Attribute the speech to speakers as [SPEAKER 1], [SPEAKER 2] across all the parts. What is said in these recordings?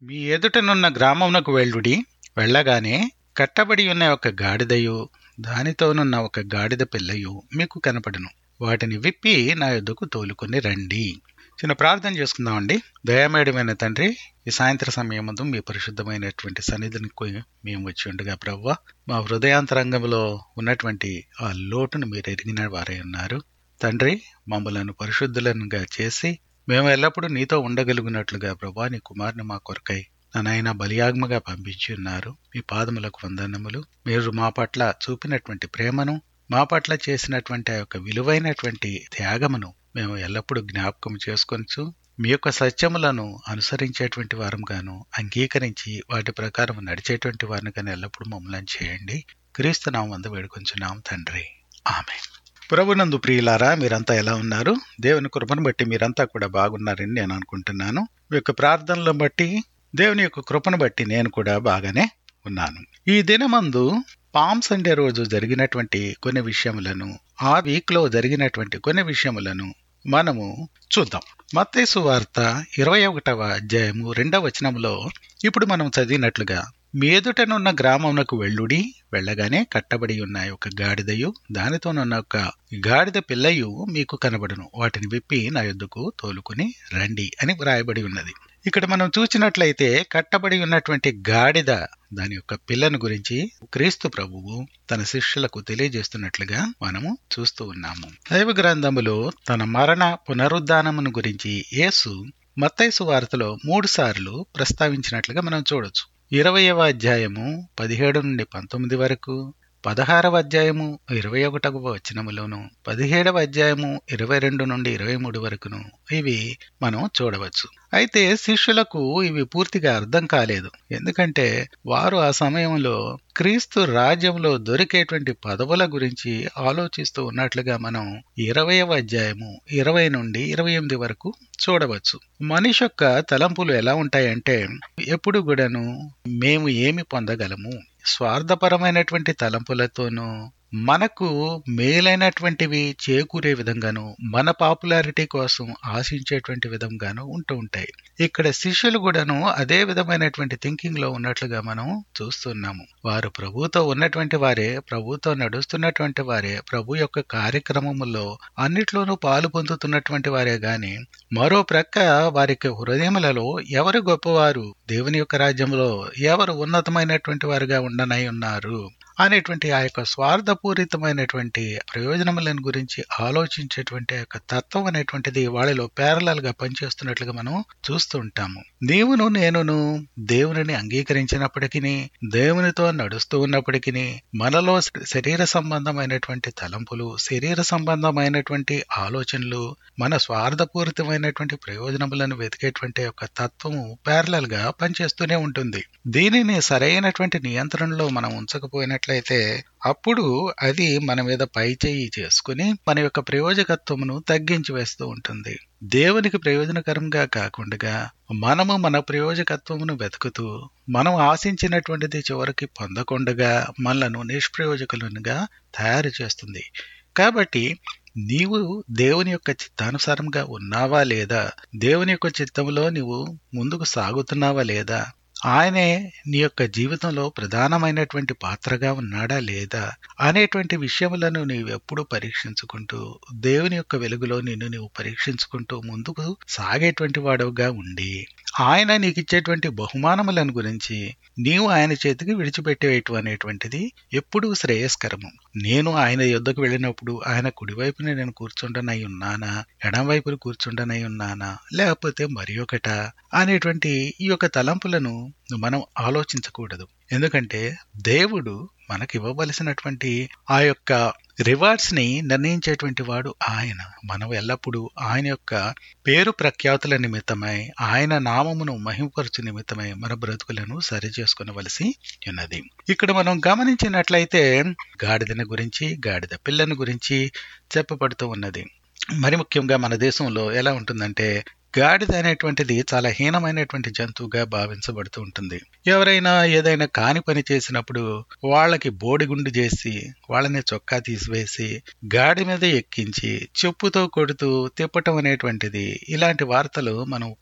[SPEAKER 1] మీ ఎదుటనున్న గ్రామమునకు వెళ్ళుడి వెళ్ళగానే కట్టబడి ఉన్న ఒక గాడిదయు దానితోనున్న ఒక గాడిద పిల్లయు మీకు కనపడును వాటిని విప్పి నా యొద్దకు తోలుకొని రండి చిన్న ప్రార్థన చేసుకుందామండి దయామేడమైన తండ్రి ఈ సాయంత్ర సమయం ముందు మీ పరిశుద్ధమైనటువంటి సన్నిధికి మేము వచ్చి ఉండగా ప్రవ్వ మా హృదయాంతరంగంలో ఉన్నటువంటి ఆ లోటును మీరు ఎరిగిన వారై ఉన్నారు తండ్రి మమ్మలను పరిశుద్ధులనుగా చేసి మేము ఎల్లప్పుడూ నీతో ఉండగలిగినట్లుగా ప్రభా నీ కుమారుని మా కొరకై ననైన బలియాగ్మగా పంపించి ఉన్నారు మీ పాదములకు వందనములు మీరు మా పట్ల చూపినటువంటి ప్రేమను మా పట్ల చేసినటువంటి ఆ యొక్క విలువైనటువంటి త్యాగమును మేము ఎల్లప్పుడూ జ్ఞాపకం చేసుకొనచ్చు మీ యొక్క సత్యములను అనుసరించేటువంటి వారంగాను అంగీకరించి వాటి ప్రకారం నడిచేటువంటి వారిని కానీ ఎల్లప్పుడూ మమ్మల్ని చేయండి క్రీస్తు నామందు వేడుకొంచున్నాం తండ్రి ఆమె ప్రభునందు ప్రియులారా మీరంతా ఎలా ఉన్నారు దేవుని కృపను బట్టి మీరంతా కూడా బాగున్నారని నేను అనుకుంటున్నాను మీ యొక్క ప్రార్థనలను బట్టి దేవుని యొక్క కృపను బట్టి నేను కూడా బాగానే ఉన్నాను ఈ దినమందు పామ్ సండే రోజు జరిగినటువంటి కొన్ని విషయములను ఆ వీక్ లో జరిగినటువంటి కొన్ని విషయములను మనము చూద్దాం మత్తేసు వార్త ఇరవై ఒకటవ అధ్యాయము రెండవ వచనంలో ఇప్పుడు మనం చదివినట్లుగా మీ ఎదుటనున్న గ్రామమునకు వెళ్ళుడి వెళ్ళగానే కట్టబడి ఉన్న ఒక గాడిదయు దానితోనున్న ఒక గాడిద పిల్లయు మీకు కనబడును వాటిని విప్పి నా యొద్దకు తోలుకుని రండి అని వ్రాయబడి ఉన్నది ఇక్కడ మనం చూసినట్లయితే కట్టబడి ఉన్నటువంటి గాడిద దాని యొక్క పిల్లను గురించి క్రీస్తు ప్రభువు తన శిష్యులకు తెలియజేస్తున్నట్లుగా మనము చూస్తూ ఉన్నాము దైవ గ్రంథములో తన మరణ పునరుద్ధానమును గురించి యేసు మత్తైసు వార్తలో మూడు సార్లు ప్రస్తావించినట్లుగా మనం చూడొచ్చు ఇరవయవ అధ్యాయము పదిహేడు నుండి పంతొమ్మిది వరకు పదహారవ అధ్యాయము ఇరవై ఒకటవ వచనములోను పదిహేడవ అధ్యాయము ఇరవై రెండు నుండి ఇరవై మూడు వరకును ఇవి మనం చూడవచ్చు అయితే శిష్యులకు ఇవి పూర్తిగా అర్థం కాలేదు ఎందుకంటే వారు ఆ సమయంలో క్రీస్తు రాజ్యంలో దొరికేటువంటి పదవుల గురించి ఆలోచిస్తూ ఉన్నట్లుగా మనం ఇరవయవ అధ్యాయము ఇరవై నుండి ఇరవై ఎనిమిది వరకు చూడవచ్చు మనిషి యొక్క తలంపులు ఎలా ఉంటాయంటే ఎప్పుడు కూడాను మేము ఏమి పొందగలము స్వార్థపరమైనటువంటి తలంపులతోనూ మనకు మేలైనటువంటివి చేకూరే విధంగాను మన పాపులారిటీ కోసం ఆశించేటువంటి విధంగాను ఉంటూ ఉంటాయి ఇక్కడ శిష్యులు కూడాను అదే విధమైనటువంటి థింకింగ్ లో ఉన్నట్లుగా మనం చూస్తున్నాము వారు ప్రభుతో ఉన్నటువంటి వారే ప్రభుతో నడుస్తున్నటువంటి వారే ప్రభు యొక్క కార్యక్రమములో అన్నిట్లోనూ పాలు పొందుతున్నటువంటి వారే గాని మరో ప్రక్క వారికి హృదయములలో ఎవరు గొప్పవారు దేవుని యొక్క రాజ్యంలో ఎవరు ఉన్నతమైనటువంటి వారుగా ఉండనై ఉన్నారు అనేటువంటి ఆ యొక్క స్వార్థపూరితమైనటువంటి ప్రయోజనములను గురించి ఆలోచించేటువంటి యొక్క తత్వం అనేటువంటిది వాళ్ళలో ప్యారలల్ గా పనిచేస్తున్నట్లుగా మనం చూస్తూ ఉంటాము నీవును నేనును దేవుని అంగీకరించినప్పటికీ దేవునితో నడుస్తూ ఉన్నప్పటికీ మనలో శరీర సంబంధమైనటువంటి తలంపులు శరీర సంబంధమైనటువంటి ఆలోచనలు మన స్వార్థపూరితమైనటువంటి ప్రయోజనములను వెతికేటువంటి యొక్క తత్వము ప్యారలల్ గా పనిచేస్తూనే ఉంటుంది దీనిని సరైనటువంటి నియంత్రణలో మనం ఉంచకపోయినట్లయితే అప్పుడు అది మన మీద పై చేయి చేసుకుని మన యొక్క ప్రయోజకత్వమును తగ్గించి వేస్తూ ఉంటుంది దేవునికి ప్రయోజనకరంగా కాకుండా మనము మన ప్రయోజకత్వమును వెతుకుతూ మనం ఆశించినటువంటిది చివరికి పొందకుండగా మనలను నిష్ప్రయోజకులుగా తయారు చేస్తుంది కాబట్టి నీవు దేవుని యొక్క చిత్తానుసారంగా ఉన్నావా లేదా దేవుని యొక్క చిత్తంలో నీవు ముందుకు సాగుతున్నావా లేదా ఆయనే నీ యొక్క జీవితంలో ప్రధానమైనటువంటి పాత్రగా ఉన్నాడా లేదా అనేటువంటి విషయములను నీవు ఎప్పుడు పరీక్షించుకుంటూ దేవుని యొక్క వెలుగులో నిన్ను నీవు పరీక్షించుకుంటూ ముందుకు సాగేటువంటి వాడుగా ఉండి ఆయన నీకు ఇచ్చేటువంటి బహుమానములను గురించి నీవు ఆయన చేతికి విడిచిపెట్టేయటం అనేటువంటిది ఎప్పుడూ శ్రేయస్కరము నేను ఆయన యుద్ధకు వెళ్ళినప్పుడు ఆయన కుడివైపున నేను కూర్చుండనై ఉన్నానా ఎడం వైపున కూర్చుండనై ఉన్నానా లేకపోతే మరి ఒకట అనేటువంటి ఈ యొక్క తలంపులను మనం ఆలోచించకూడదు ఎందుకంటే దేవుడు మనకి ఇవ్వవలసినటువంటి ఆ యొక్క రివార్డ్స్ ని నిర్ణయించేటువంటి వాడు ఆయన మనం ఎల్లప్పుడూ ఆయన యొక్క పేరు ప్రఖ్యాతుల నిమిత్తమై ఆయన నామమును మహిమపరచు నిమిత్తమై మన బ్రతుకులను సరి చేసుకునవలసి ఉన్నది ఇక్కడ మనం గమనించినట్లయితే గాడిదన గురించి గాడిద పిల్లను గురించి చెప్పబడుతూ ఉన్నది మరి ముఖ్యంగా మన దేశంలో ఎలా ఉంటుందంటే గాడిద అనేటువంటిది చాలా హీనమైనటువంటి జంతువుగా భావించబడుతూ ఉంటుంది ఎవరైనా ఏదైనా కాని పని చేసినప్పుడు వాళ్ళకి బోడిగుండు చేసి వాళ్ళని చొక్కా తీసివేసి గాడి మీద ఎక్కించి చెప్పుతో కొడుతూ తిప్పటం అనేటువంటిది ఇలాంటి వార్తలు మనం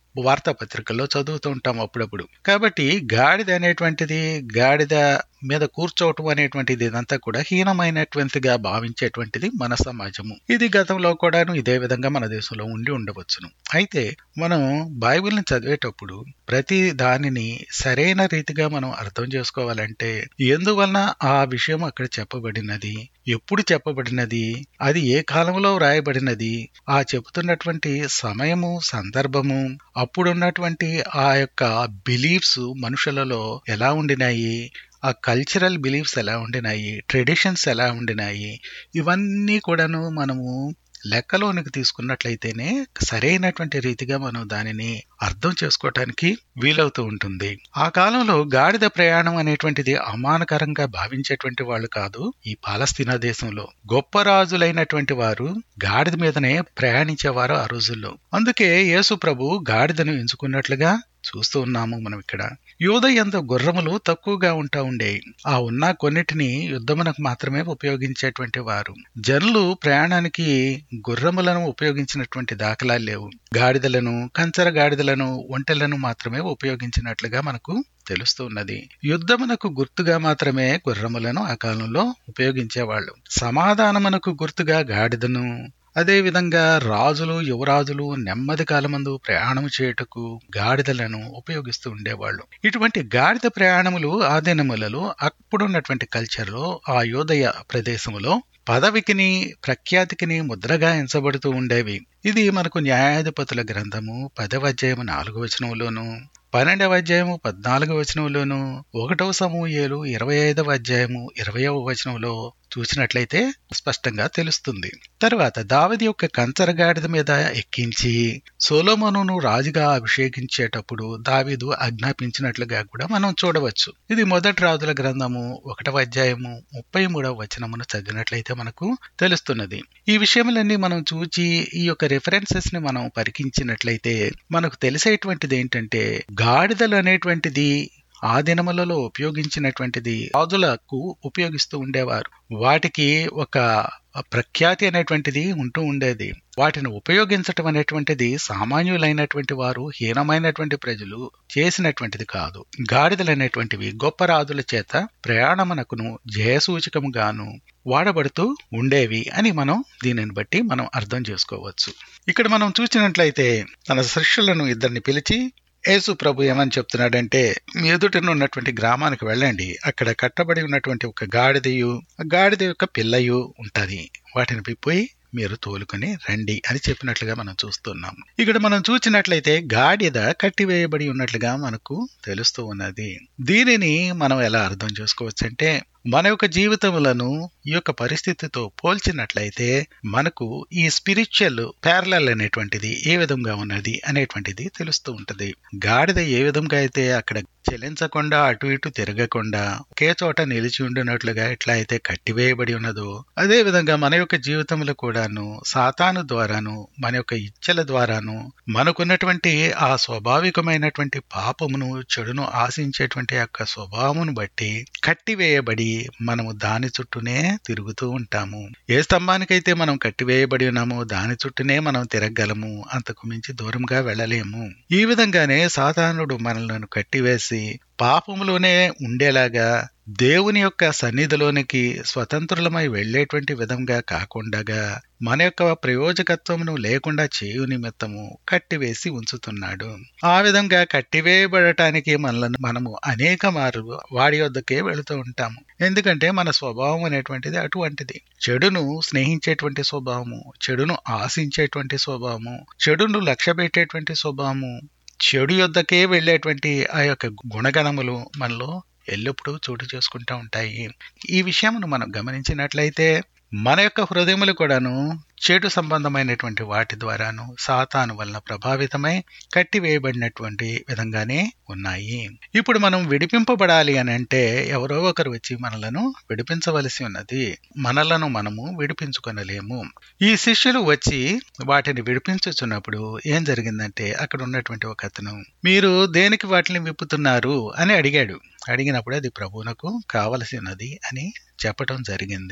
[SPEAKER 1] వార్తాపత్రికల్లో చదువుతూ ఉంటాం అప్పుడప్పుడు కాబట్టి గాడిద అనేటువంటిది గాడిద మీద కూర్చోవటం అనేటువంటిది ఇదంతా కూడా హీనమైనటువంటిదిగా భావించేటువంటిది మన సమాజము ఇది గతంలో కూడాను ఇదే విధంగా మన దేశంలో ఉండి ఉండవచ్చును అయితే మనం బైబిల్ని చదివేటప్పుడు ప్రతి దానిని సరైన రీతిగా మనం అర్థం చేసుకోవాలంటే ఎందువలన ఆ విషయం అక్కడ చెప్పబడినది ఎప్పుడు చెప్పబడినది అది ఏ కాలంలో వ్రాయబడినది ఆ చెబుతున్నటువంటి సమయము సందర్భము అప్పుడున్నటువంటి ఆ యొక్క బిలీఫ్స్ మనుషులలో ఎలా ఉండినాయి ఆ కల్చరల్ బిలీఫ్స్ ఎలా ఉండినాయి ట్రెడిషన్స్ ఎలా ఉండినాయి ఇవన్నీ కూడాను మనము లెక్కలోనికి తీసుకున్నట్లయితేనే సరైనటువంటి రీతిగా మనం దానిని అర్థం చేసుకోవటానికి వీలవుతూ ఉంటుంది ఆ కాలంలో గాడిద ప్రయాణం అనేటువంటిది అవమానకరంగా భావించేటువంటి వాళ్ళు కాదు ఈ పాలస్తీనా దేశంలో గొప్ప రాజులైనటువంటి వారు గాడిద మీదనే ప్రయాణించేవారు ఆ రోజుల్లో అందుకే యేసు ప్రభు గాడిదను ఎంచుకున్నట్లుగా చూస్తూ ఉన్నాము మనం ఇక్కడ యోధ ఎంత గుర్రములు తక్కువగా ఉంటా ఉండేవి ఆ ఉన్న కొన్నిటిని యుద్ధమునకు మాత్రమే ఉపయోగించేటువంటి వారు జనులు ప్రయాణానికి గుర్రములను ఉపయోగించినటువంటి దాఖలాలు లేవు గాడిదలను కంచర గాడిదలను ఒంటెలను మాత్రమే ఉపయోగించినట్లుగా మనకు తెలుస్తూ ఉన్నది యుద్ధమునకు గుర్తుగా మాత్రమే గుర్రములను ఆ కాలంలో ఉపయోగించేవాళ్ళు సమాధానమునకు గుర్తుగా గాడిదను అదే విధంగా రాజులు యువరాజులు నెమ్మది కాలమందు ప్రయాణం చేయుటకు గాడిదలను ఉపయోగిస్తూ ఉండేవాళ్ళు ఇటువంటి గాడిద ప్రయాణములు ఆ దినములలో అప్పుడున్నటువంటి కల్చర్లో ఆ యోదయ ప్రదేశములో పదవికిని ప్రఖ్యాతికిని ముద్రగా ఎంచబడుతూ ఉండేవి ఇది మనకు న్యాయాధిపతుల గ్రంథము పదవ అధ్యాయము నాలుగో వచనంలోను పన్నెండవ అధ్యాయము పద్నాలుగవ వచనంలోను ఒకటవ సమూహేలు ఇరవై ఐదవ అధ్యాయము ఇరవయవ వచనంలో చూసినట్లయితే స్పష్టంగా తెలుస్తుంది తర్వాత దావది యొక్క కంచరగాడిద మీద ఎక్కించి సోలోమోనును రాజుగా అభిషేకించేటప్పుడు దావీదు ఆజ్ఞాపించినట్లుగా కూడా మనం చూడవచ్చు ఇది మొదటి రాజుల గ్రంథము ఒకటవ అధ్యాయము ముప్పై మూడవ వచనమును చదివినట్లయితే మనకు తెలుస్తున్నది ఈ విషయములన్నీ మనం చూచి ఈ యొక్క రిఫరెన్సెస్ ని మనం పరికించినట్లయితే మనకు తెలిసేటువంటిది ఏంటంటే గాడిదలు అనేటువంటిది ఆ దినములలో ఉపయోగించినటువంటిది రాజులకు ఉపయోగిస్తూ ఉండేవారు వాటికి ఒక ప్రఖ్యాతి అనేటువంటిది ఉంటూ ఉండేది వాటిని ఉపయోగించటం అనేటువంటిది సామాన్యులైనటువంటి వారు హీనమైనటువంటి ప్రజలు చేసినటువంటిది కాదు గాడిదలు అనేటువంటివి గొప్ప రాజుల చేత ప్రయాణమునకును జయసూచకముగాను వాడబడుతూ ఉండేవి అని మనం దీనిని బట్టి మనం అర్థం చేసుకోవచ్చు ఇక్కడ మనం చూసినట్లయితే తన శిష్యులను ఇద్దరిని పిలిచి యేసు ప్రభు ఏమని చెప్తున్నాడంటే మీ ఎదుటను ఉన్నటువంటి గ్రామానికి వెళ్ళండి అక్కడ కట్టబడి ఉన్నటువంటి ఒక గాడిదయు ఆ గాడిద యొక్క పిల్లయు ఉంటది వాటిని విప్పోయి మీరు తోలుకొని రండి అని చెప్పినట్లుగా మనం చూస్తున్నాం ఇక్కడ మనం చూసినట్లయితే గాడిద కట్టివేయబడి ఉన్నట్లుగా మనకు తెలుస్తూ ఉన్నది దీనిని మనం ఎలా అర్థం చేసుకోవచ్చు అంటే మన యొక్క జీవితములను ఈ యొక్క పరిస్థితితో పోల్చినట్లయితే మనకు ఈ స్పిరిచువల్ ప్యారలల్ అనేటువంటిది ఏ విధంగా ఉన్నది అనేటువంటిది తెలుస్తూ ఉంటది గాడిద ఏ విధంగా అయితే అక్కడ చెలించకుండా అటు ఇటు తిరగకుండా ఒకే చోట నిలిచి ఉండినట్లుగా ఎట్లా అయితే కట్టివేయబడి ఉన్నదో అదే విధంగా మన యొక్క జీవితంలో కూడాను సాతాను ద్వారాను మన యొక్క ఇచ్చల ద్వారాను మనకున్నటువంటి ఆ స్వాభావికమైనటువంటి పాపమును చెడును ఆశించేటువంటి యొక్క స్వభావమును బట్టి కట్టివేయబడి మనము దాని చుట్టూనే తిరుగుతూ ఉంటాము ఏ స్తంభానికైతే మనం కట్టివేయబడి ఉన్నామో దాని చుట్టూనే మనం తిరగలము అంతకు మించి దూరంగా వెళ్ళలేము ఈ విధంగానే సాధారణుడు మనలను కట్టివేసి పాపములోనే ఉండేలాగా దేవుని యొక్క సన్నిధిలోనికి స్వతంత్రులమై వెళ్లేటువంటి విధంగా కాకుండా మన యొక్క ప్రయోజకత్వమును లేకుండా చేయు నిమిత్తము కట్టివేసి ఉంచుతున్నాడు ఆ విధంగా కట్టివేయబడటానికి మనలను మనము అనేక మార్లు వాడి వద్దకే వెళుతూ ఉంటాము ఎందుకంటే మన స్వభావం అనేటువంటిది అటువంటిది చెడును స్నేహించేటువంటి స్వభావము చెడును ఆశించేటువంటి స్వభావము చెడును లక్ష్య పెట్టేటువంటి స్వభావము చెడు యొద్దకే వెళ్ళేటువంటి ఆ యొక్క గుణగణములు మనలో ఎల్లప్పుడూ చోటు చేసుకుంటూ ఉంటాయి ఈ విషయమును మనం గమనించినట్లయితే మన యొక్క హృదయములు కూడాను చెడు సంబంధమైనటువంటి వాటి ద్వారాను సాతాను వలన ప్రభావితమై కట్టివేయబడినటువంటి విధంగానే ఉన్నాయి ఇప్పుడు మనం విడిపింపబడాలి అని అంటే ఎవరో ఒకరు వచ్చి మనలను విడిపించవలసి ఉన్నది మనలను మనము విడిపించుకొనలేము ఈ శిష్యులు వచ్చి వాటిని విడిపించుచున్నప్పుడు ఏం జరిగిందంటే అక్కడ ఉన్నటువంటి ఒక అతను మీరు దేనికి వాటిని విప్పుతున్నారు అని అడిగాడు అడిగినప్పుడు అది ప్రభువునకు కావలసి ఉన్నది అని చెప్పటం జరిగింది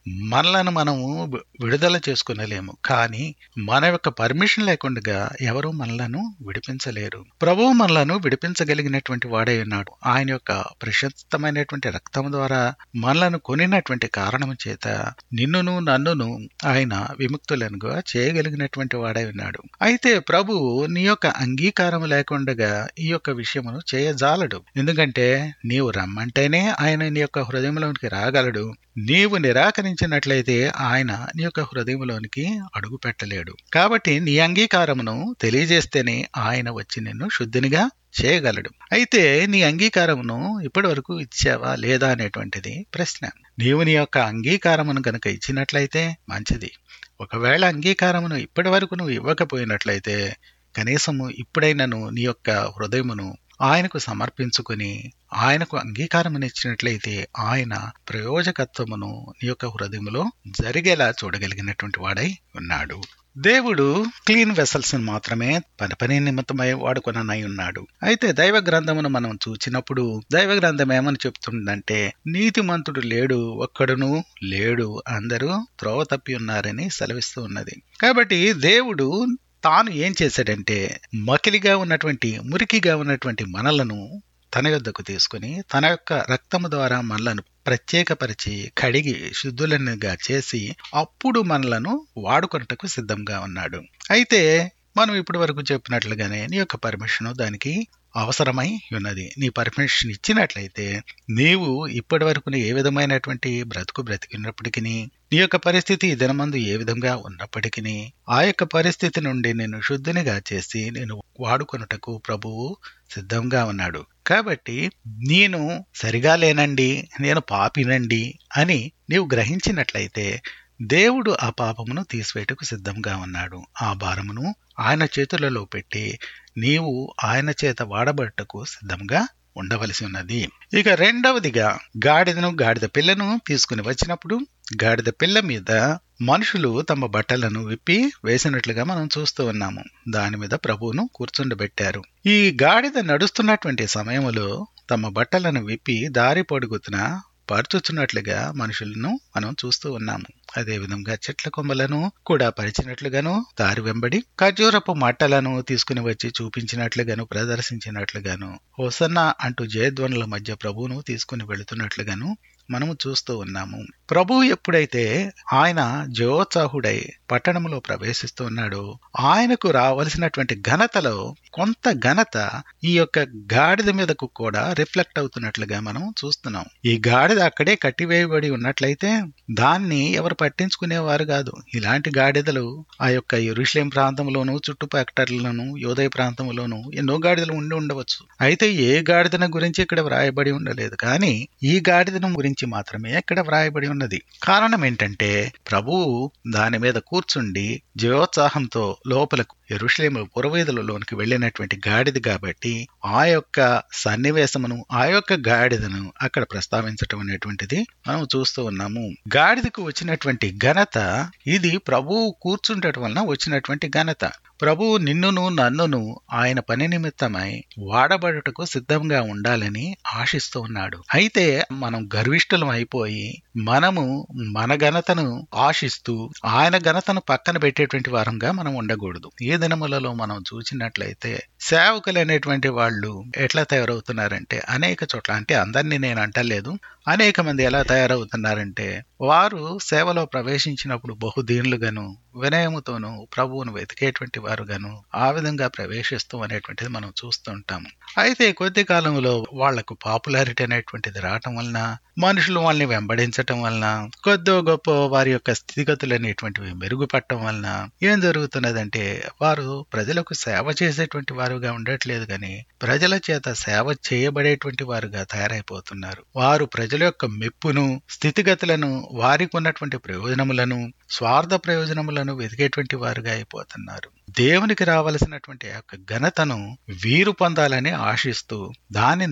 [SPEAKER 1] మనలను మనము వి- విడుదల చేసుకునలేము కానీ మన యొక్క పర్మిషన్ లేకుండా ఎవరు మనలను విడిపించలేరు ప్రభువు మనలను విడిపించగలిగినటువంటి వాడై ఉన్నాడు ఆయన యొక్క ప్రశస్తమైనటువంటి రక్తం ద్వారా మనలను కొనినటువంటి కారణం చేత నిన్నును నన్నును ఆయన విముక్తులనుగా చేయగలిగినటువంటి వాడై ఉన్నాడు అయితే ప్రభువు నీ యొక్క అంగీకారం లేకుండా ఈ యొక్క విషయమును చేయజాలడు ఎందుకంటే నీవు రమ్మంటేనే ఆయన నీ యొక్క హృదయంలోనికి రాగలడు నీవు నిరాకరించినట్లయితే ఆయన నీ యొక్క హృదయంలోనికి అడుగు పెట్టలేడు కాబట్టి నీ అంగీకారమును తెలియజేస్తేనే ఆయన వచ్చి నిన్ను శుద్ధినిగా చేయగలడు అయితే నీ అంగీకారమును ఇప్పటి వరకు ఇచ్చావా లేదా అనేటువంటిది ప్రశ్న నీవు నీ యొక్క అంగీకారమును గనుక ఇచ్చినట్లయితే మంచిది ఒకవేళ అంగీకారమును ఇప్పటి వరకు నువ్వు ఇవ్వకపోయినట్లయితే కనీసము ఇప్పుడైనను నీ యొక్క హృదయమును ఆయనకు సమర్పించుకుని ఆయనకు అంగీకారమునిచ్చినట్లయితే ఆయన ప్రయోజకత్వమును నీ యొక్క హృదయములో జరిగేలా చూడగలిగినటువంటి వాడై ఉన్నాడు దేవుడు క్లీన్ వెసల్స్ మాత్రమే పని పని నిమిత్తమై వాడుకొననై ఉన్నాడు అయితే దైవ గ్రంథమును మనం చూచినప్పుడు దైవ గ్రంథం ఏమని చెప్తుందంటే నీతిమంతుడు లేడు ఒక్కడును లేడు అందరూ త్రోవ తప్పి ఉన్నారని సెలవిస్తూ ఉన్నది కాబట్టి దేవుడు తాను ఏం చేశాడంటే మకిలిగా ఉన్నటువంటి మురికిగా ఉన్నటువంటి మనలను తన యొద్దకు తీసుకుని తన యొక్క రక్తము ద్వారా మనలను ప్రత్యేకపరిచి కడిగి శుద్ధులనుగా చేసి అప్పుడు మనలను వాడుకొనుటకు సిద్ధంగా ఉన్నాడు అయితే మనం ఇప్పటి వరకు చెప్పినట్లుగానే నీ యొక్క పర్మిషన్ దానికి అవసరమై ఉన్నది నీ పర్మిషన్ ఇచ్చినట్లయితే నీవు ఇప్పటి వరకు ఏ విధమైనటువంటి బ్రతుకు బ్రతికినప్పటికీ నీ యొక్క పరిస్థితి ఈ దినమందు ఏ విధంగా ఉన్నప్పటికీ ఆ యొక్క పరిస్థితి నుండి నేను శుద్ధినిగా చేసి నేను వాడుకొనుటకు ప్రభువు సిద్ధంగా ఉన్నాడు కాబట్టి నేను సరిగా లేనండి నేను పాపినండి అని నీవు గ్రహించినట్లయితే దేవుడు ఆ పాపమును తీసివేయటకు సిద్ధంగా ఉన్నాడు ఆ భారమును ఆయన చేతులలో పెట్టి నీవు ఆయన చేత వాడబడటకు సిద్ధంగా ఉండవలసి ఉన్నది ఇక రెండవదిగా గాడిదను గాడిద పిల్లను తీసుకుని వచ్చినప్పుడు గాడిద పిల్ల మీద మనుషులు తమ బట్టలను విప్పి వేసినట్లుగా మనం చూస్తూ ఉన్నాము దాని మీద ప్రభువును కూర్చుండబెట్టారు ఈ గాడిద నడుస్తున్నటువంటి సమయంలో తమ బట్టలను విప్పి దారి పొడుగుతున్న పరుచుచున్నట్లుగా మనుషులను మనం చూస్తూ ఉన్నాము అదే విధంగా చెట్ల కొమ్మలను కూడా పరిచినట్లుగాను దారి వెంబడి ఖర్జూరపు మట్టలను తీసుకుని వచ్చి చూపించినట్లుగాను ప్రదర్శించినట్లుగాను హోసన్న అంటూ జయధ్వనుల మధ్య ప్రభువును తీసుకుని వెళుతున్నట్లుగాను మనము చూస్తూ ఉన్నాము ప్రభువు ఎప్పుడైతే ఆయన జయోత్సాహుడై పట్టణంలో ప్రవేశిస్తూ ఉన్నాడో ఆయనకు రావలసినటువంటి ఘనతలో కొంత ఘనత ఈ యొక్క గాడిద మీదకు కూడా రిఫ్లెక్ట్ అవుతున్నట్లుగా మనం చూస్తున్నాం ఈ గాడిద అక్కడే కట్టివేయబడి ఉన్నట్లయితే దాన్ని ఎవరు పట్టించుకునేవారు కాదు ఇలాంటి గాడిదలు ఆ యొక్క ఎరుషలేం ప్రాంతంలోను చుట్టుపక్కలలోను యోదయ ప్రాంతంలోను ఎన్నో గాడిదలు ఉండి ఉండవచ్చు అయితే ఏ గాడిదన గురించి ఇక్కడ వ్రాయబడి ఉండలేదు కానీ ఈ గాడిదను గురించి మాత్రమే ఇక్కడ వ్రాయబడి ఉన్నది కారణం ఏంటంటే ప్రభువు దాని మీద కూర్చుండి జయోత్సాహంతో లోపలకు ఎరుషలేము పురవేదులలోనికి వెళ్ళినటువంటి గాడిద కాబట్టి ఆ యొక్క సన్నివేశమును ఆ యొక్క గాడిదను అక్కడ ప్రస్తావించటం అనేటువంటిది మనం చూస్తూ ఉన్నాము గాడిదకు వచ్చినటువంటి ఘనత ఇది ప్రభువు కూర్చుండటం వలన వచ్చినటువంటి ఘనత ప్రభువు నిన్నును నన్నును ఆయన పని నిమిత్తమై వాడబడుటకు సిద్ధంగా ఉండాలని ఆశిస్తూ ఉన్నాడు అయితే మనం గర్విష్ఠులం అయిపోయి మనము మన ఘనతను ఆశిస్తూ ఆయన ఘనతను పక్కన పెట్టేటువంటి వారంగా మనం ఉండకూడదు ఏ దినములలో మనం చూసినట్లయితే సేవకులు అనేటువంటి వాళ్ళు ఎట్లా తయారవుతున్నారంటే అనేక చోట్ల అంటే అందరినీ నేను అంటలేదు అనేక మంది ఎలా తయారవుతున్నారంటే వారు సేవలో ప్రవేశించినప్పుడు బహుదీనులుగాను వినయముతోనూ ప్రభువును వెతికేటువంటి వారుగాను ఆ విధంగా ప్రవేశిస్తూ అనేటువంటిది మనం చూస్తూ ఉంటాము అయితే కొద్ది కాలంలో వాళ్లకు పాపులారిటీ అనేటువంటిది రావటం వలన మనుషులు వాళ్ళని వెంబడించటం వలన కొద్దో గొప్ప వారి యొక్క స్థితిగతులు అనేటువంటివి మెరుగుపడటం వలన ఏం జరుగుతున్నదంటే వారు ప్రజలకు సేవ చేసేటువంటి వారుగా ఉండట్లేదు కానీ ప్రజల చేత సేవ చేయబడేటువంటి వారుగా తయారైపోతున్నారు వారు ప్రజల యొక్క మెప్పును స్థితిగతులను వారికి ఉన్నటువంటి ప్రయోజనములను స్వార్థ ప్రయోజనములను వెతికేటువంటి వారుగా అయిపోతున్నారు దేవునికి రావలసినటువంటి యొక్క ఘనతను వీరు పొందాలని ఆశిస్తూ దానిని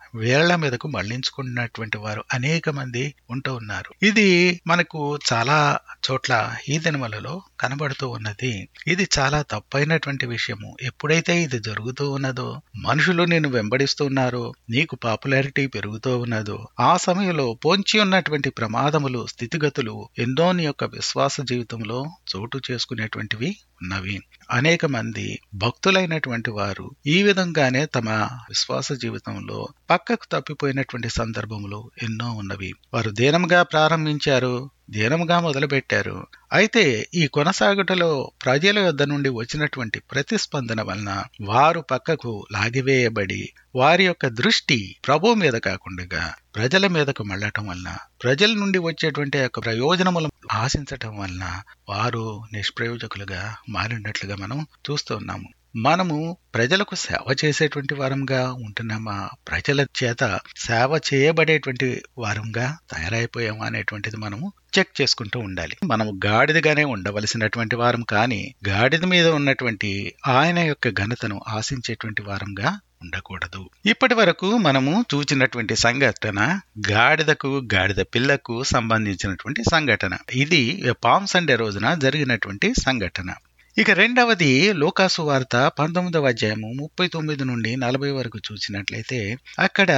[SPEAKER 1] వేళ్ల మీదకు మళ్లించుకున్నటువంటి వారు అనేక మంది ఉంటూ ఉన్నారు ఇది మనకు చాలా చోట్ల ఈ దినములలో కనబడుతూ ఉన్నది ఇది చాలా తప్పైనటువంటి విషయము ఎప్పుడైతే ఇది జరుగుతూ ఉన్నదో మనుషులు నేను వెంబడిస్తున్నారో నీకు పాపులారిటీ పెరుగుతూ ఉన్నదో ఆ సమయంలో పొంచి ఉన్నటువంటి ప్రమాదములు స్థితిగతులు ఎన్నో నీ యొక్క విశ్వాస జీవితంలో చోటు చేసుకునేటువంటివి ఉన్నవి అనేక మంది భక్తులైనటువంటి వారు ఈ విధంగానే తమ విశ్వాస జీవితంలో పక్కకు తప్పిపోయినటువంటి సందర్భములు ఎన్నో ఉన్నవి వారు దీనంగా ప్రారంభించారు దీనముగా మొదలుపెట్టారు అయితే ఈ కొనసాగుటలో ప్రజల యొద్ద నుండి వచ్చినటువంటి ప్రతిస్పందన వలన వారు పక్కకు లాగివేయబడి వారి యొక్క దృష్టి ప్రభు మీద కాకుండా ప్రజల మీదకు మళ్ళటం వలన ప్రజల నుండి వచ్చేటువంటి యొక్క ప్రయోజనములను ఆశించటం వలన వారు నిష్ప్రయోజకులుగా మారినట్లుగా మనం చూస్తూ ఉన్నాము మనము ప్రజలకు సేవ చేసేటువంటి వారంగా ఉంటున్నామా ప్రజల చేత సేవ చేయబడేటువంటి వారంగా తయారైపోయామా అనేటువంటిది మనము చెక్ చేసుకుంటూ ఉండాలి మనము గాడిదగానే ఉండవలసినటువంటి వారం కానీ గాడిద మీద ఉన్నటువంటి ఆయన యొక్క ఘనతను ఆశించేటువంటి వారంగా ఉండకూడదు ఇప్పటి వరకు మనము చూచినటువంటి సంఘటన గాడిదకు గాడిద పిల్లకు సంబంధించినటువంటి సంఘటన ఇది పామ్ సండే రోజున జరిగినటువంటి సంఘటన ఇక రెండవది లోకాసు వార్త పంతొమ్మిదవ అధ్యాయము ముప్పై తొమ్మిది నుండి నలభై వరకు చూసినట్లయితే అక్కడ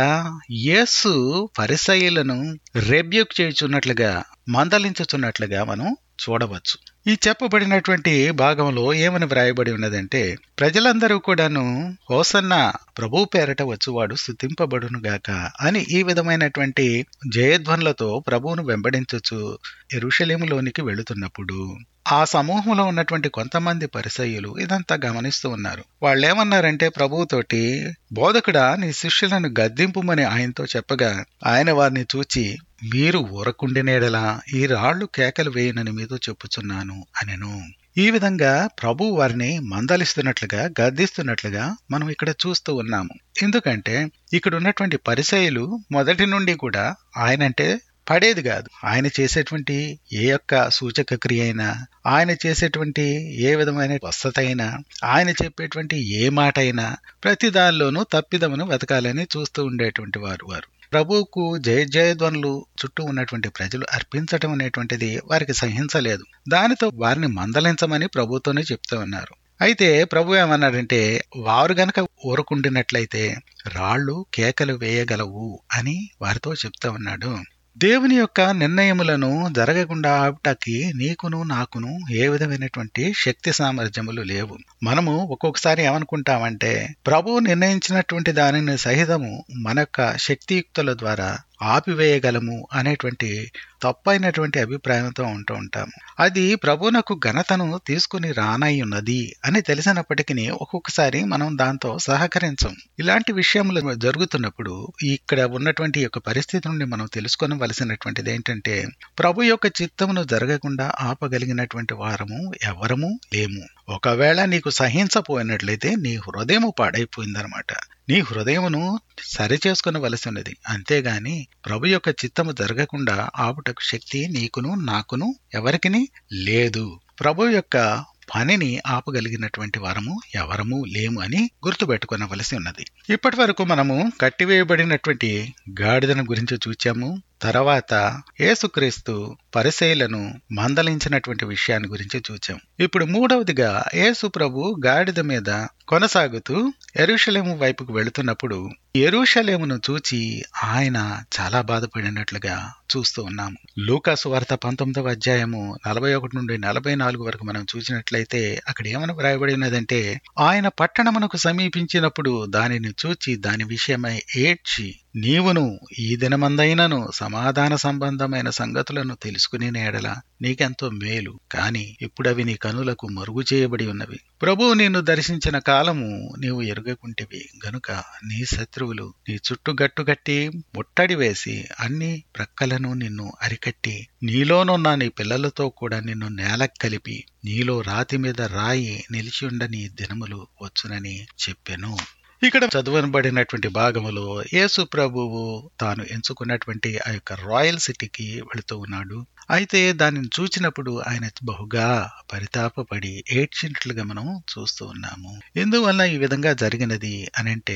[SPEAKER 1] యేసు పరిసయులను రెబ్యూక్ చేయుచున్నట్లుగా మందలించుచున్నట్లుగా మనం చూడవచ్చు ఈ చెప్పబడినటువంటి భాగంలో ఏమని వ్రాయబడి ఉన్నదంటే ప్రజలందరూ కూడాను హోసన్న ప్రభు పేరట వచ్చువాడు స్థుతింపబడునుగాక అని ఈ విధమైనటువంటి జయధ్వనులతో ప్రభువును వెంబడించచ్చు ఎరుషలేములోనికి వెళుతున్నప్పుడు ఆ సమూహంలో ఉన్నటువంటి కొంతమంది పరిసయ్యులు ఇదంతా గమనిస్తూ ఉన్నారు వాళ్ళు ఏమన్నారంటే ప్రభువుతోటి బోధకుడా నీ శిష్యులను గద్దింపుమని ఆయనతో చెప్పగా ఆయన వారిని చూచి మీరు ఊరకుండినేడలా ఈ రాళ్లు కేకలు వేయనని మీతో చెప్పుచున్నాను అనెను ఈ విధంగా ప్రభు వారిని మందలిస్తున్నట్లుగా గద్దిస్తున్నట్లుగా మనం ఇక్కడ చూస్తూ ఉన్నాము ఎందుకంటే ఇక్కడ ఉన్నటువంటి పరిసయులు మొదటి నుండి కూడా ఆయనంటే పడేది కాదు ఆయన చేసేటువంటి ఏ యొక్క సూచక క్రియ అయినా ఆయన చేసేటువంటి ఏ విధమైన వసత అయినా ఆయన చెప్పేటువంటి ఏ మాట అయినా ప్రతి దానిలోనూ తప్పిదమును వెతకాలని చూస్తూ ఉండేటువంటి వారు వారు ప్రభువుకు జయ జయధ్వనులు చుట్టూ ఉన్నటువంటి ప్రజలు అర్పించటం అనేటువంటిది వారికి సహించలేదు దానితో వారిని మందలించమని ప్రభుతోనే చెప్తూ ఉన్నారు అయితే ప్రభు ఏమన్నాడంటే వారు గనక ఊరుకుండినట్లయితే రాళ్ళు కేకలు వేయగలవు అని వారితో చెప్తా ఉన్నాడు దేవుని యొక్క నిర్ణయములను జరగకుండా ఆపటానికి నీకును నాకును ఏ విధమైనటువంటి శక్తి సామర్థ్యములు లేవు మనము ఒక్కొక్కసారి ఏమనుకుంటామంటే ప్రభువు నిర్ణయించినటువంటి దానిని సహితము మన యొక్క శక్తియుక్తుల ద్వారా ఆపివేయగలము అనేటువంటి తప్పైనటువంటి అభిప్రాయంతో ఉంటూ ఉంటాము అది ప్రభునకు ఘనతను తీసుకుని రానై ఉన్నది అని తెలిసినప్పటికీ ఒక్కొక్కసారి మనం దాంతో సహకరించం ఇలాంటి విషయములు జరుగుతున్నప్పుడు ఇక్కడ ఉన్నటువంటి యొక్క పరిస్థితి నుండి మనం తెలుసుకోవలసినటువంటిది ఏంటంటే ప్రభు యొక్క చిత్తమును జరగకుండా ఆపగలిగినటువంటి వారము ఎవరము లేము ఒకవేళ నీకు సహించపోయినట్లయితే నీ హృదయము పాడైపోయిందనమాట నీ హృదయమును సరిచేసుకునవలసి ఉన్నది అంతేగాని ప్రభు యొక్క చిత్తము జరగకుండా ఆపుటకు శక్తి నీకును నాకును ఎవరికిని లేదు ప్రభు యొక్క పనిని ఆపగలిగినటువంటి వారము ఎవరము లేము అని గుర్తుపెట్టుకునవలసి ఉన్నది ఇప్పటి వరకు మనము కట్టివేయబడినటువంటి గాడిదను గురించి చూచాము తర్వాత యేసుక్రీస్తు పరిశైలను మందలించినటువంటి విషయాన్ని గురించి చూచాం ఇప్పుడు మూడవదిగా యేసు ప్రభు గాడిద మీద కొనసాగుతూ ఎరుషలేము వైపుకు వెళుతున్నప్పుడు ఎరుషలేమును చూచి ఆయన చాలా బాధపడినట్లుగా చూస్తూ ఉన్నాము లూకాసు వార్త పంతొమ్మిదవ అధ్యాయము నలభై ఒకటి నుండి నలభై నాలుగు వరకు మనం చూసినట్లయితే అక్కడ ఏమని వ్రాయబడి ఉన్నదంటే ఆయన పట్టణమునకు సమీపించినప్పుడు దానిని చూచి దాని విషయమై ఏడ్చి నీవును ఈ దినమందైనను సమాధాన సంబంధమైన సంగతులను తెలుసుకునే నేడల నీకెంతో మేలు కాని ఇప్పుడవి నీ కనులకు మరుగు చేయబడి ఉన్నవి ప్రభువు నిన్ను దర్శించిన కాలము నీవు ఎరుగకుంటివి గనుక నీ శత్రువులు నీ చుట్టూ గట్టుగట్టి ముట్టడి వేసి అన్ని ప్రక్కలను నిన్ను అరికట్టి నీలోనున్న నీ పిల్లలతో కూడా నిన్ను నేల కలిపి నీలో రాతి మీద రాయి నిలిచి ఉండని దినములు వచ్చునని చెప్పెను ఇక్కడ చదువనబడినటువంటి భాగములో యేసు ప్రభువు తాను ఎంచుకున్నటువంటి ఆ యొక్క రాయల్ సిటీకి వెళుతూ ఉన్నాడు అయితే దానిని చూచినప్పుడు ఆయన బహుగా పరితాపపడి ఏడ్చినట్లుగా మనం చూస్తూ ఉన్నాము ఎందువల్ల ఈ విధంగా జరిగినది అనంటే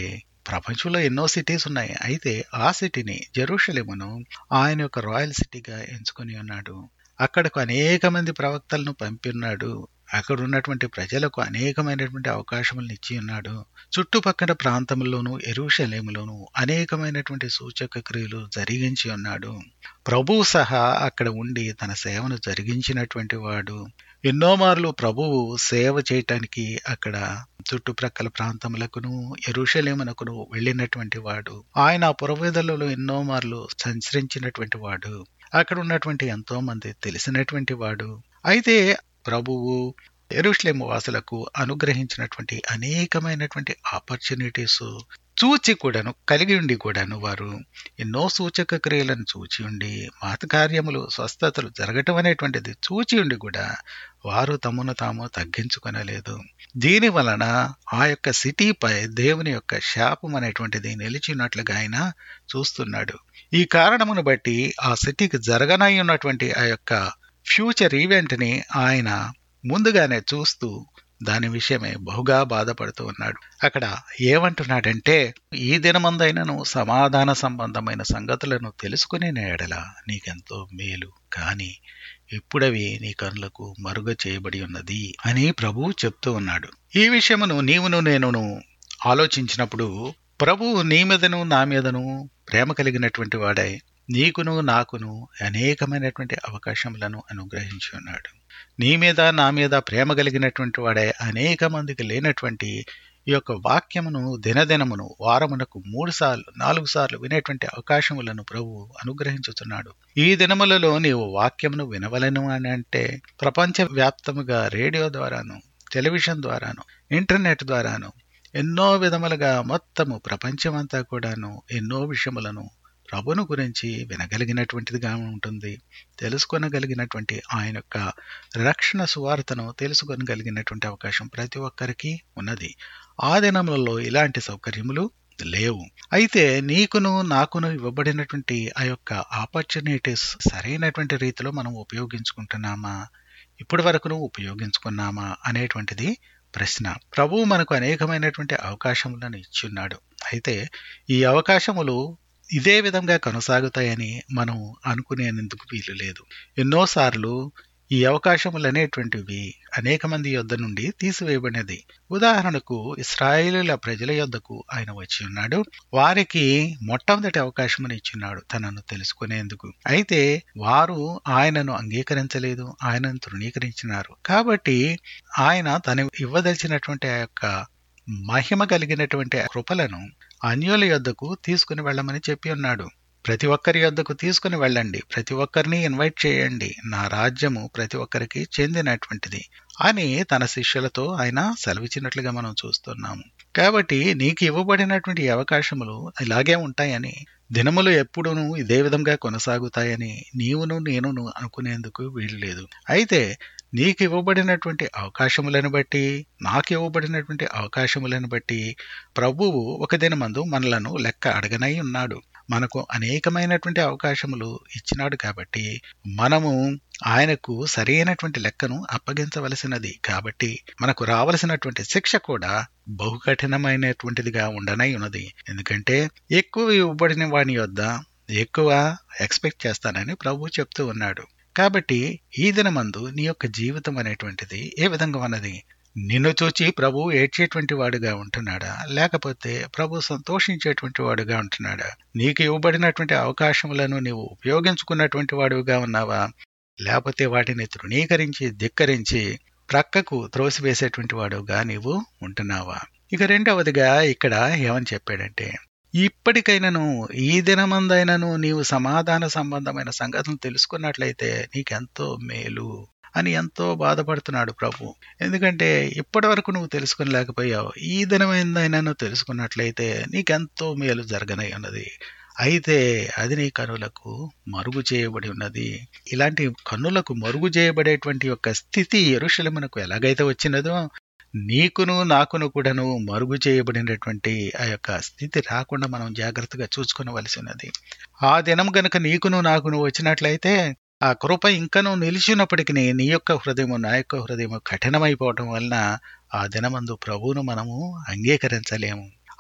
[SPEAKER 1] ప్రపంచంలో ఎన్నో సిటీస్ ఉన్నాయి అయితే ఆ సిటీని జెరూషలేమును ఆయన యొక్క రాయల్ సిటీగా ఎంచుకొని ఉన్నాడు అక్కడకు అనేక మంది ప్రవక్తలను పంపి ఉన్నాడు అక్కడ ఉన్నటువంటి ప్రజలకు అనేకమైనటువంటి అవకాశములను ఇచ్చి ఉన్నాడు చుట్టుపక్కల ప్రాంతంలోనూ ఎరుషలేములోను అనేకమైనటువంటి సూచక క్రియలు జరిగించి ఉన్నాడు ప్రభువు సహా అక్కడ ఉండి తన సేవను జరిగించినటువంటి వాడు ఎన్నో మార్లు ప్రభువు సేవ చేయటానికి అక్కడ చుట్టుప్రక్కల ప్రాంతములకును ఎరుషలేమునకును వెళ్ళినటువంటి వాడు ఆయన పురవేదలలో ఎన్నో మార్లు సంచరించినటువంటి వాడు అక్కడ ఉన్నటువంటి ఎంతో మంది తెలిసినటువంటి వాడు అయితే ప్రభువు ఎరుషలేం వాసులకు అనుగ్రహించినటువంటి అనేకమైనటువంటి ఆపర్చునిటీస్ చూచి కూడాను కలిగి ఉండి కూడాను వారు ఎన్నో సూచక క్రియలను చూచి ఉండి మాత కార్యములు స్వస్థతలు జరగటం అనేటువంటిది చూచి ఉండి కూడా వారు తమను తాము తగ్గించుకొనలేదు దీని వలన ఆ యొక్క సిటీపై దేవుని యొక్క శాపం అనేటువంటిది నిలిచినట్లుగా ఆయన చూస్తున్నాడు ఈ కారణమును బట్టి ఆ సిటీకి జరగనై ఉన్నటువంటి ఆ యొక్క ఫ్యూచర్ ఈవెంట్ని ఆయన ముందుగానే చూస్తూ దాని విషయమే బహుగా బాధపడుతూ ఉన్నాడు అక్కడ ఏమంటున్నాడంటే ఈ దినమందైనను సమాధాన సంబంధమైన సంగతులను తెలుసుకునే ఎడల నీకెంతో మేలు కాని ఇప్పుడవి నీ కనులకు మరుగ చేయబడి ఉన్నది అని ప్రభువు చెప్తూ ఉన్నాడు ఈ విషయమును నీవును నేనును ఆలోచించినప్పుడు ప్రభువు నీ మీదను నా మీదను ప్రేమ కలిగినటువంటి వాడై నీకును నాకును అనేకమైనటువంటి అవకాశములను అనుగ్రహించి ఉన్నాడు నీ మీద నా మీద ప్రేమ కలిగినటువంటి వాడే అనేక మందికి లేనటువంటి ఈ యొక్క వాక్యమును దినదినమును వారమునకు మూడు సార్లు నాలుగు సార్లు వినేటువంటి అవకాశములను ప్రభు అనుగ్రహించుతున్నాడు ఈ దినములలో నీవు వాక్యమును వినవలను అని అంటే ప్రపంచ వ్యాప్తముగా రేడియో ద్వారాను టెలివిజన్ ద్వారాను ఇంటర్నెట్ ద్వారాను ఎన్నో విధములుగా మొత్తము ప్రపంచమంతా కూడాను ఎన్నో విషయములను ప్రభును గురించి వినగలిగినటువంటిదిగా ఉంటుంది తెలుసుకొనగలిగినటువంటి ఆయన యొక్క రక్షణ సువార్తను తెలుసుకొనగలిగినటువంటి అవకాశం ప్రతి ఒక్కరికి ఉన్నది ఆ దినములలో ఇలాంటి సౌకర్యములు లేవు అయితే నీకును నాకును ఇవ్వబడినటువంటి ఆ యొక్క ఆపర్చునిటీస్ సరైనటువంటి రీతిలో మనం ఉపయోగించుకుంటున్నామా ఇప్పటి వరకును ఉపయోగించుకున్నామా అనేటువంటిది ప్రశ్న ప్రభువు మనకు అనేకమైనటువంటి అవకాశములను ఇచ్చున్నాడు అయితే ఈ అవకాశములు ఇదే విధంగా కొనసాగుతాయని మనం అనుకునేందుకు వీలు లేదు ఎన్నోసార్లు ఈ అవకాశములు అనేటువంటివి అనేక మంది యొద్ద నుండి తీసివేయబడినది ఉదాహరణకు ఇస్రాయేలీల ప్రజల యొద్దకు ఆయన వచ్చి ఉన్నాడు వారికి మొట్టమొదటి అవకాశమును ఇచ్చిన్నాడు తనను తెలుసుకునేందుకు అయితే వారు ఆయనను అంగీకరించలేదు ఆయనను తృణీకరించినారు కాబట్టి ఆయన తను ఇవ్వదలిచినటువంటి ఆ యొక్క మహిమ కలిగినటువంటి కృపలను అన్యుల యొద్దకు తీసుకుని వెళ్ళమని చెప్పి ఉన్నాడు ప్రతి ఒక్కరి యొద్దకు తీసుకుని వెళ్ళండి ప్రతి ఒక్కరిని ఇన్వైట్ చేయండి నా రాజ్యము ప్రతి ఒక్కరికి చెందినటువంటిది అని తన శిష్యులతో ఆయన సెలవిచ్చినట్లుగా మనం చూస్తున్నాము కాబట్టి నీకు ఇవ్వబడినటువంటి అవకాశములు ఇలాగే ఉంటాయని దినములు ఎప్పుడూను ఇదే విధంగా కొనసాగుతాయని నీవును నేనును అనుకునేందుకు వీలు లేదు అయితే నీకు ఇవ్వబడినటువంటి అవకాశములను బట్టి నాకు ఇవ్వబడినటువంటి అవకాశములను బట్టి ప్రభువు ఒక దినమందు మనలను లెక్క అడగనై ఉన్నాడు మనకు అనేకమైనటువంటి అవకాశములు ఇచ్చినాడు కాబట్టి మనము ఆయనకు సరైనటువంటి లెక్కను అప్పగించవలసినది కాబట్టి మనకు రావలసినటువంటి శిక్ష కూడా బహు కఠినమైనటువంటిదిగా ఉండనై ఉన్నది ఎందుకంటే ఎక్కువ ఇవ్వబడిన వాని యొద్ద ఎక్కువ ఎక్స్పెక్ట్ చేస్తానని ప్రభు చెప్తూ ఉన్నాడు కాబట్టి ఈ దినమందు నీ యొక్క జీవితం అనేటువంటిది ఏ విధంగా ఉన్నది నిన్ను చూచి ప్రభు ఏడ్చేటువంటి వాడుగా ఉంటున్నాడా లేకపోతే ప్రభు సంతోషించేటువంటి వాడుగా ఉంటున్నాడా నీకు ఇవ్వబడినటువంటి అవకాశములను నీవు ఉపయోగించుకున్నటువంటి వాడుగా ఉన్నావా లేకపోతే వాటిని తృణీకరించి ధిక్కరించి ప్రక్కకు త్రోసివేసేటువంటి వాడుగా నీవు ఉంటున్నావా ఇక రెండవదిగా ఇక్కడ ఏమని చెప్పాడంటే ఇప్పటికైనాను ఈ దినమందైనను నీవు సమాధాన సంబంధమైన సంగతులు తెలుసుకున్నట్లయితే నీకెంతో మేలు అని ఎంతో బాధపడుతున్నాడు ప్రభు ఎందుకంటే ఇప్పటి వరకు నువ్వు తెలుసుకుని లేకపోయావు ఈ దినమైందైనా నువ్వు తెలుసుకున్నట్లయితే నీకెంతో మేలు జరగనై ఉన్నది అయితే అది నీ కనులకు మరుగు చేయబడి ఉన్నది ఇలాంటి కన్నులకు మరుగు చేయబడేటువంటి యొక్క స్థితి ఎరుషలమునకు ఎలాగైతే వచ్చినదో నీకును నాకును కూడాను మరుగు చేయబడినటువంటి ఆ యొక్క స్థితి రాకుండా మనం జాగ్రత్తగా చూసుకునవలసి ఉన్నది ఆ దినం గనుక నీకును నాకును వచ్చినట్లయితే ఆ కృప ఇంకనూ నిలిచినప్పటికీ నీ యొక్క హృదయము నా యొక్క హృదయము కఠినమైపోవటం వలన ఆ దినమందు ప్రభువును మనము అంగీకరించలేము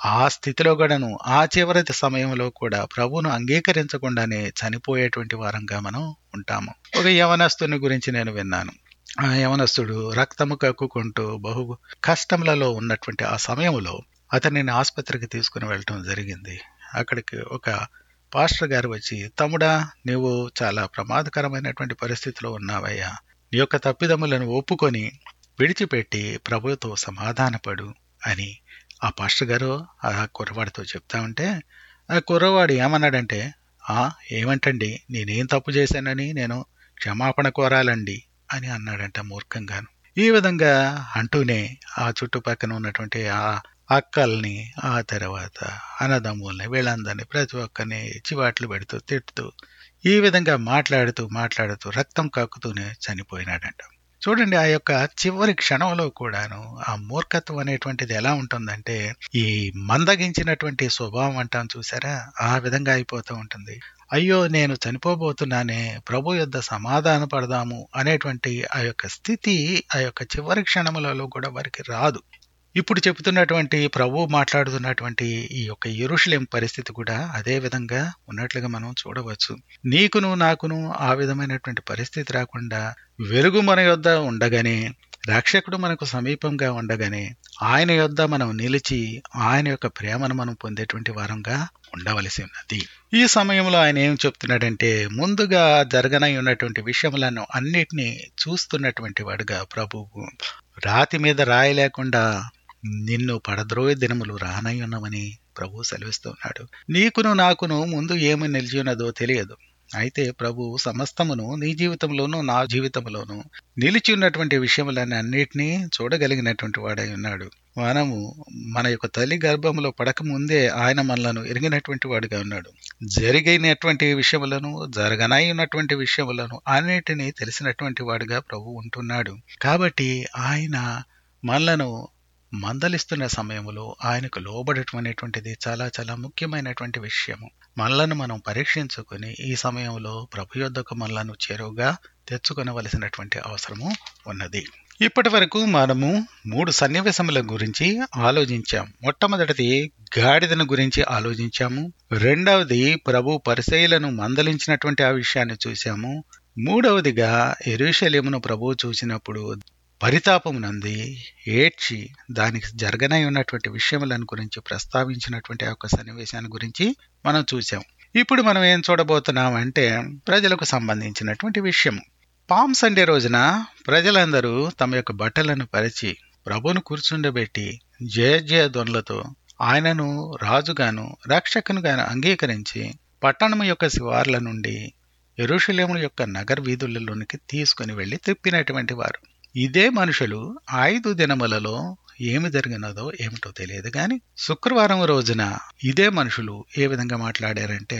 [SPEAKER 1] ఆ స్థితిలో కూడాను ఆ చివరి సమయంలో కూడా ప్రభువును అంగీకరించకుండానే చనిపోయేటువంటి వారంగా మనం ఉంటాము ఒక యవనస్తుని గురించి నేను విన్నాను ఆ యవనస్తుడు రక్తము కక్కుకుంటూ బహు కష్టములలో ఉన్నటువంటి ఆ సమయంలో అతనిని ఆసుపత్రికి తీసుకుని వెళ్ళటం జరిగింది అక్కడికి ఒక పాస్టర్ గారు వచ్చి తమ్ముడా నీవు చాలా ప్రమాదకరమైనటువంటి పరిస్థితిలో ఉన్నావయ్యా నీ యొక్క తప్పిదములను ఒప్పుకొని విడిచిపెట్టి ప్రభుతో సమాధానపడు అని ఆ పాస్టర్ గారు ఆ కుర్రవాడితో చెప్తా ఉంటే ఆ కుర్రవాడు ఏమన్నాడంటే ఆ ఏమంటండి నేనేం తప్పు చేశానని నేను క్షమాపణ కోరాలండి అని అన్నాడంట మూర్ఖంగాను ఈ విధంగా అంటూనే ఆ చుట్టుపక్కన ఉన్నటువంటి ఆ అక్కల్ని ఆ తర్వాత అన్నదమ్ముల్ని వీళ్ళందరినీ ప్రతి ఒక్కరిని చివాట్లు పెడుతూ తిట్టుతూ ఈ విధంగా మాట్లాడుతూ మాట్లాడుతూ రక్తం కక్కుతూనే చనిపోయినాడంట చూడండి ఆ యొక్క చివరి క్షణంలో కూడాను ఆ మూర్ఖత్వం అనేటువంటిది ఎలా ఉంటుందంటే ఈ మందగించినటువంటి స్వభావం అంటాం చూసారా ఆ విధంగా అయిపోతూ ఉంటుంది అయ్యో నేను చనిపోబోతున్నానే ప్రభు యొద్ద సమాధాన పడదాము అనేటువంటి ఆ యొక్క స్థితి ఆ యొక్క చివరి క్షణములలో కూడా వారికి రాదు ఇప్పుడు చెబుతున్నటువంటి ప్రభు మాట్లాడుతున్నటువంటి ఈ యొక్క ఎరుషులేం పరిస్థితి కూడా అదే విధంగా ఉన్నట్లుగా మనం చూడవచ్చు నీకును నాకును ఆ విధమైనటువంటి పరిస్థితి రాకుండా వెలుగు మన యొద్ద ఉండగానే రక్షకుడు మనకు సమీపంగా ఉండగానే ఆయన యొద్ద మనం నిలిచి ఆయన యొక్క ప్రేమను మనం పొందేటువంటి వారంగా ఉండవలసి ఉన్నది ఈ సమయంలో ఆయన ఏం చెప్తున్నాడంటే ముందుగా జరగనై ఉన్నటువంటి విషయములను అన్నిటినీ చూస్తున్నటువంటి వాడుగా ప్రభువు రాతి మీద రాయి లేకుండా నిన్ను పడద్రోయ దినములు రానై ఉన్నవని ప్రభు సెలవిస్తున్నాడు నీకును నాకును ముందు ఏమి నిలిచి ఉన్నదో తెలియదు అయితే ప్రభు సమస్తమును నీ జీవితంలోనూ నా జీవితంలోనూ నిలిచి ఉన్నటువంటి విషయములన్నీ అన్నిటినీ చూడగలిగినటువంటి వాడై ఉన్నాడు మనము మన యొక్క తల్లి గర్భంలో పడక ముందే ఆయన మనలను ఎరిగినటువంటి వాడుగా ఉన్నాడు జరిగినటువంటి విషయములను జరగనై ఉన్నటువంటి విషయములను అన్నిటినీ తెలిసినటువంటి వాడుగా ప్రభు ఉంటున్నాడు కాబట్టి ఆయన మనలను మందలిస్తున్న సమయంలో ఆయనకు లోబడటం అనేటువంటిది చాలా చాలా ముఖ్యమైనటువంటి విషయము మనలను మనం పరీక్షించుకొని ఈ సమయంలో ప్రభు యొద్దకు మనలను చేరువుగా తెచ్చుకొనవలసినటువంటి అవసరము ఉన్నది ఇప్పటి వరకు మనము మూడు సన్నివేశముల గురించి ఆలోచించాం మొట్టమొదటిది గాడిదను గురించి ఆలోచించాము రెండవది ప్రభు పరిశైలను మందలించినటువంటి ఆ విషయాన్ని చూశాము మూడవదిగా ఎరుషలేమును ప్రభు చూసినప్పుడు పరితాపమునంది ఏడ్చి దానికి జరగనై ఉన్నటువంటి విషయములను గురించి ప్రస్తావించినటువంటి ఆ యొక్క సన్నివేశాన్ని గురించి మనం చూసాం ఇప్పుడు మనం ఏం చూడబోతున్నాం అంటే ప్రజలకు సంబంధించినటువంటి విషయము పామ్ సండే రోజున ప్రజలందరూ తమ యొక్క బట్టలను పరిచి ప్రభును కూర్చుండబెట్టి జయ జయ ధ్వనులతో ఆయనను రాజుగాను రక్షకునుగాను అంగీకరించి పట్టణం యొక్క శివార్ల నుండి ఎరుషలేము యొక్క నగర వీధులలోనికి తీసుకుని వెళ్లి తిప్పినటువంటి వారు ఇదే మనుషులు ఐదు దినములలో ఏమి జరిగినదో ఏమిటో తెలియదు గాని శుక్రవారం రోజున ఇదే మనుషులు ఏ విధంగా మాట్లాడారంటే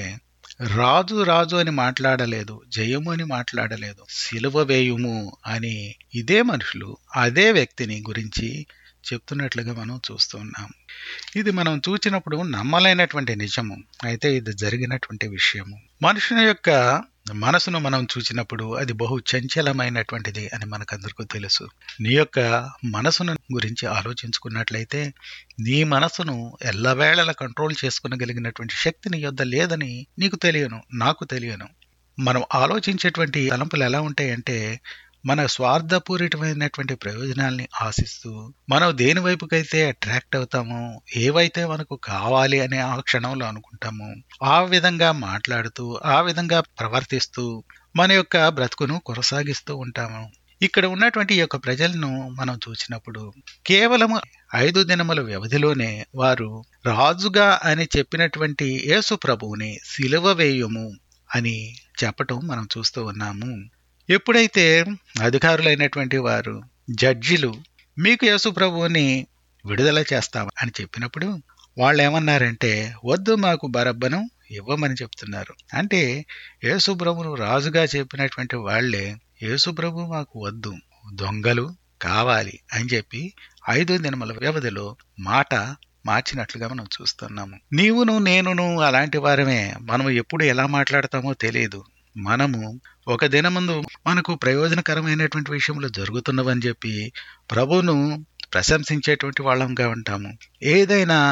[SPEAKER 1] రాజు రాజు అని మాట్లాడలేదు జయము అని మాట్లాడలేదు సిలువ వేయుము అని ఇదే మనుషులు అదే వ్యక్తిని గురించి చెప్తున్నట్లుగా మనం చూస్తున్నాం ఇది మనం చూచినప్పుడు నమ్మలేనటువంటి నిజము అయితే ఇది జరిగినటువంటి విషయము మనుషుని యొక్క మనసును మనం చూసినప్పుడు అది బహు చంచలమైనటువంటిది అని మనకందరికీ తెలుసు నీ యొక్క మనసును గురించి ఆలోచించుకున్నట్లయితే నీ మనసును ఎల్లవేళల కంట్రోల్ చేసుకునగలిగినటువంటి శక్తి నీ యొద్ద లేదని నీకు తెలియను నాకు తెలియను మనం ఆలోచించేటువంటి తలంపులు ఎలా ఉంటాయంటే మన స్వార్థపూరితమైనటువంటి ప్రయోజనాల్ని ఆశిస్తూ మనం దేని వైపుకైతే అట్రాక్ట్ అవుతామో ఏవైతే మనకు కావాలి అనే ఆ క్షణంలో అనుకుంటామో ఆ విధంగా మాట్లాడుతూ ఆ విధంగా ప్రవర్తిస్తూ మన యొక్క బ్రతుకును కొనసాగిస్తూ ఉంటాము ఇక్కడ ఉన్నటువంటి ఈ యొక్క ప్రజలను మనం చూసినప్పుడు కేవలము ఐదు దినముల వ్యవధిలోనే వారు రాజుగా అని చెప్పినటువంటి యేసు ప్రభువుని సిలువ వేయము అని చెప్పటం మనం చూస్తూ ఉన్నాము ఎప్పుడైతే అధికారులైనటువంటి వారు జడ్జిలు మీకు యేసు ప్రభువుని విడుదల చేస్తాం అని చెప్పినప్పుడు వాళ్ళు ఏమన్నారంటే వద్దు మాకు బరబ్బను ఇవ్వమని చెప్తున్నారు అంటే యేసు ప్రభును రాజుగా చెప్పినటువంటి వాళ్లే యేసు ప్రభు మాకు వద్దు దొంగలు కావాలి అని చెప్పి ఐదు దినముల వ్యవధిలో మాట మార్చినట్లుగా మనం చూస్తున్నాము నీవును నేనును అలాంటి వారమే మనము ఎప్పుడు ఎలా మాట్లాడతామో తెలియదు మనము ఒక దినముందు మనకు ప్రయోజనకరమైనటువంటి విషయంలో జరుగుతున్నవని చెప్పి ప్రభువును ప్రశంసించేటువంటి వాళ్ళంగా ఉంటాము ఏదైనా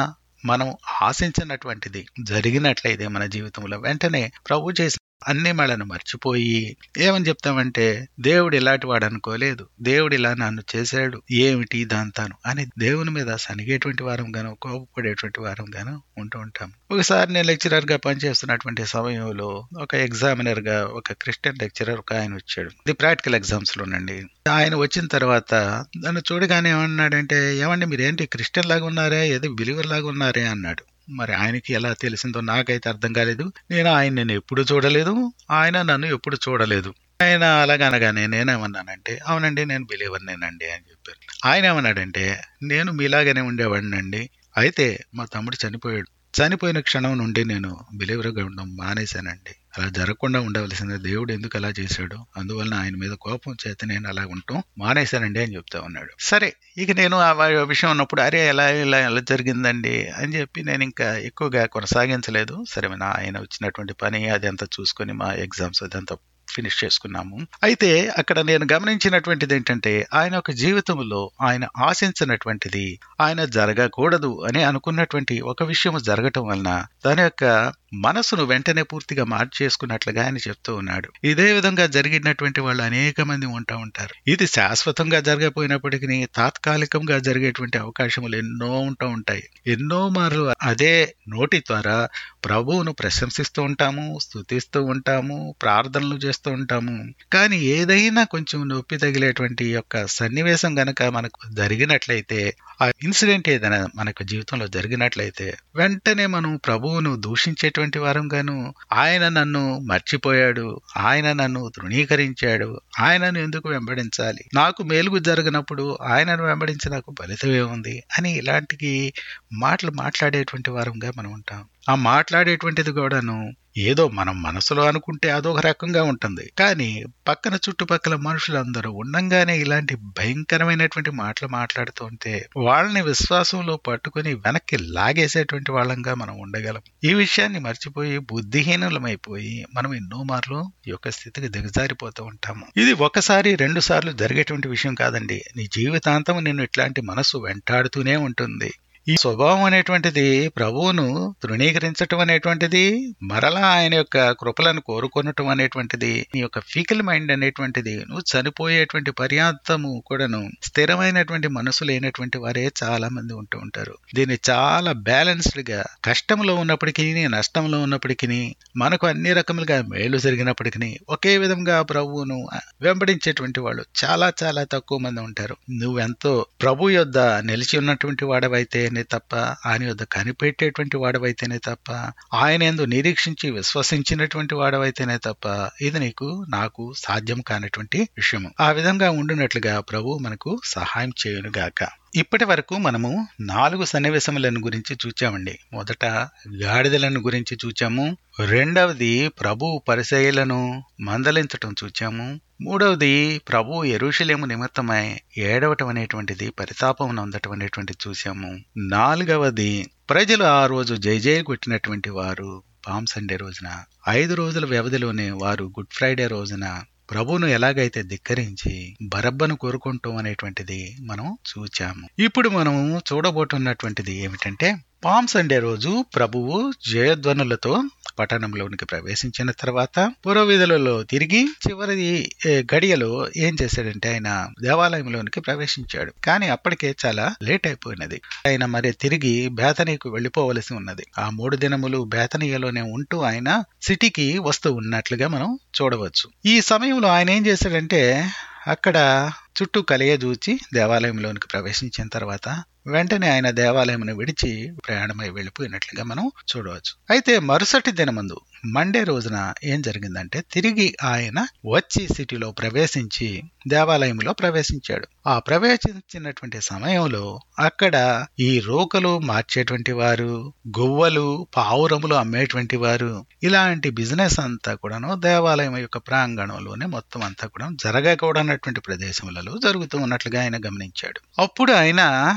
[SPEAKER 1] మనం ఆశించినటువంటిది జరిగినట్లయితే మన జీవితంలో వెంటనే ప్రభు చేసిన అన్ని మళ్ళను మర్చిపోయి ఏమని చెప్తామంటే దేవుడు ఇలాంటి వాడు అనుకోలేదు దేవుడు ఇలా నన్ను చేశాడు ఏమిటి దాంతాను అని దేవుని మీద సనిగేటువంటి వారం గాను కోపపడేటువంటి వారం గాను ఉంటూ ఉంటాం ఒకసారి నేను లెక్చరర్ గా పనిచేస్తున్నటువంటి సమయంలో ఒక ఎగ్జామినర్ గా ఒక క్రిస్టియన్ లెక్చరర్ ఒక ఆయన వచ్చాడు ఇది ప్రాక్టికల్ ఎగ్జామ్స్ లోనండి ఆయన వచ్చిన తర్వాత నన్ను చూడగానే ఏమన్నాడంటే ఏమండి మీరేంటి క్రిస్టియన్ లాగా ఉన్నారే ఏదో బిలీవర్ లాగా ఉన్నారే అన్నాడు మరి ఆయనకి ఎలా తెలిసిందో నాకైతే అర్థం కాలేదు నేను ఆయన నేను ఎప్పుడు చూడలేదు ఆయన నన్ను ఎప్పుడు చూడలేదు ఆయన అలాగనగానే నేనేమన్నానంటే అవునండి నేను బిలీవర్ నేనండి అని చెప్పారు ఆయన ఏమన్నాడంటే నేను మీలాగానే ఉండేవాడినండి అయితే మా తమ్ముడు చనిపోయాడు చనిపోయిన క్షణం నుండి నేను బిలీవర్గా ఉండడం మానేశానండి అలా జరగకుండా ఉండవలసిన దేవుడు ఎందుకు అలా చేశాడు అందువలన ఆయన మీద కోపం చేత నేను అలా ఉండటం మానేశానండి అని చెప్తా ఉన్నాడు సరే ఇక నేను ఆ విషయం ఉన్నప్పుడు అరే ఎలా ఇలా ఎలా జరిగిందండి అని చెప్పి నేను ఇంకా ఎక్కువగా కొనసాగించలేదు సరే నా ఆయన వచ్చినటువంటి పని అదంతా చూసుకొని మా ఎగ్జామ్స్ అదంతా ఫినిష్ చేసుకున్నాము అయితే అక్కడ నేను గమనించినటువంటిది ఏంటంటే ఆయన ఒక జీవితంలో ఆయన ఆశించినటువంటిది ఆయన జరగకూడదు అని అనుకున్నటువంటి ఒక విషయం జరగటం వలన తన యొక్క మనసును వెంటనే పూర్తిగా మార్చేసుకున్నట్లుగా ఆయన చెప్తూ ఉన్నాడు ఇదే విధంగా జరిగినటువంటి వాళ్ళు అనేక మంది ఉంటా ఉంటారు ఇది శాశ్వతంగా జరగపోయినప్పటికీ తాత్కాలికంగా జరిగేటువంటి అవకాశములు ఎన్నో ఉంటూ ఉంటాయి ఎన్నో మార్లు అదే నోటి ద్వారా ప్రభువును ప్రశంసిస్తూ ఉంటాము స్థుతిస్తూ ఉంటాము ప్రార్థనలు చేస్తూ ఉంటాము కానీ ఏదైనా కొంచెం నొప్పి తగిలేటువంటి యొక్క సన్నివేశం గనక మనకు జరిగినట్లయితే ఆ ఇన్సిడెంట్ ఏదైనా మనకు జీవితంలో జరిగినట్లయితే వెంటనే మనం ప్రభువును దూషించేటువంటి వారం గాను ఆయన నన్ను మర్చిపోయాడు ఆయన నన్ను తృణీకరించాడు ఆయనను ఎందుకు వెంబడించాలి నాకు మేలుగు జరగనప్పుడు ఆయనను వెంబడించి నాకు ఫలితం ఏముంది అని ఇలాంటి మాటలు మాట్లాడేటువంటి వారంగా మనం ఉంటాం ఆ మాట్లాడేటువంటిది కూడాను ఏదో మనం మనసులో అనుకుంటే అదొక రకంగా ఉంటుంది కానీ పక్కన చుట్టుపక్కల మనుషులందరూ ఉండంగానే ఇలాంటి భయంకరమైనటువంటి మాటలు మాట్లాడుతుంటే వాళ్ళని విశ్వాసంలో పట్టుకుని వెనక్కి లాగేసేటువంటి వాళ్ళంగా మనం ఉండగలం ఈ విషయాన్ని మర్చిపోయి బుద్ధిహీనులమైపోయి మనం ఎన్నో మార్లు ఈ యొక్క స్థితికి దిగజారిపోతూ ఉంటాము ఇది ఒకసారి రెండు సార్లు జరిగేటువంటి విషయం కాదండి నీ జీవితాంతం నిన్ను ఇట్లాంటి మనసు వెంటాడుతూనే ఉంటుంది ఈ స్వభావం అనేటువంటిది ప్రభువును తృణీకరించటం అనేటువంటిది మరలా ఆయన యొక్క కృపలను కోరుకొనటం అనేటువంటిది నీ యొక్క ఫీకల్ మైండ్ అనేటువంటిది నువ్వు చనిపోయేటువంటి పర్యాంతము కూడాను స్థిరమైనటువంటి మనసు లేనటువంటి వారే చాలా మంది ఉంటూ ఉంటారు దీన్ని చాలా బ్యాలెన్స్డ్ గా కష్టంలో ఉన్నప్పటికీ నష్టంలో ఉన్నప్పటికీ మనకు అన్ని రకములుగా మేలు జరిగినప్పటికీ ఒకే విధంగా ప్రభువును వెంబడించేటువంటి వాళ్ళు చాలా చాలా తక్కువ మంది ఉంటారు నువ్వెంతో ప్రభు యొద్ద నిలిచి ఉన్నటువంటి వాడవైతే అయితేనే తప్ప ఆయన యొద్ద కనిపెట్టేటువంటి వాడవైతేనే తప్ప ఆయన ఎందు నిరీక్షించి విశ్వసించినటువంటి వాడవైతేనే తప్ప ఇది నీకు నాకు సాధ్యం కానటువంటి విషయము ఆ విధంగా ఉండునట్లుగా ప్రభు మనకు సహాయం చేయునుగాక ఇప్పటి వరకు మనము నాలుగు సన్నివేశములను గురించి చూచామండి మొదట గాడిదలను గురించి చూచాము రెండవది ప్రభు పరిచయలను మందలించటం చూచాము మూడవది ప్రభు ఎరుషలేము నిమిత్తమై ఏడవటం అనేటువంటిది పరితాపం నొందటం అనేటువంటిది చూశాము నాలుగవది ప్రజలు ఆ రోజు జై జయ కొట్టినటువంటి వారు పామ్ సండే రోజున ఐదు రోజుల వ్యవధిలోనే వారు గుడ్ ఫ్రైడే రోజున ప్రభువును ఎలాగైతే ధిక్కరించి బరబ్బను కోరుకుంటాం అనేటువంటిది మనం చూచాము ఇప్పుడు మనం చూడబోతున్నటువంటిది ఏమిటంటే పామ్ సండే రోజు ప్రభువు జయధ్వనులతో పట్టణంలోనికి ప్రవేశించిన తర్వాత పురోవిధులలో తిరిగి చివరి గడియలో ఏం చేశాడంటే ఆయన దేవాలయంలోనికి ప్రవేశించాడు కానీ అప్పటికే చాలా లేట్ అయిపోయినది ఆయన మరి తిరిగి బేతనీకు వెళ్లిపోవలసి ఉన్నది ఆ మూడు దినములు బేతనీయలోనే ఉంటూ ఆయన సిటీకి వస్తూ ఉన్నట్లుగా మనం చూడవచ్చు ఈ సమయంలో ఆయన ఏం చేశాడంటే అక్కడ చుట్టూ కలియజూచి దేవాలయంలోనికి ప్రవేశించిన తర్వాత వెంటనే ఆయన దేవాలయమును విడిచి ప్రయాణమై వెళ్ళిపోయినట్లుగా మనం చూడవచ్చు అయితే మరుసటి దినమందు మండే రోజున ఏం జరిగిందంటే తిరిగి ఆయన వచ్చి సిటీలో ప్రవేశించి దేవాలయంలో ప్రవేశించాడు ఆ ప్రవేశించినటువంటి సమయంలో అక్కడ ఈ రోకలు మార్చేటువంటి వారు గువ్వలు పావురములు అమ్మేటువంటి వారు ఇలాంటి బిజినెస్ అంతా కూడాను దేవాలయం యొక్క ప్రాంగణంలోనే మొత్తం అంతా కూడా జరగకూడనటువంటి ప్రదేశములలో జరుగుతూ ఉన్నట్లుగా ఆయన గమనించాడు అప్పుడు ఆయన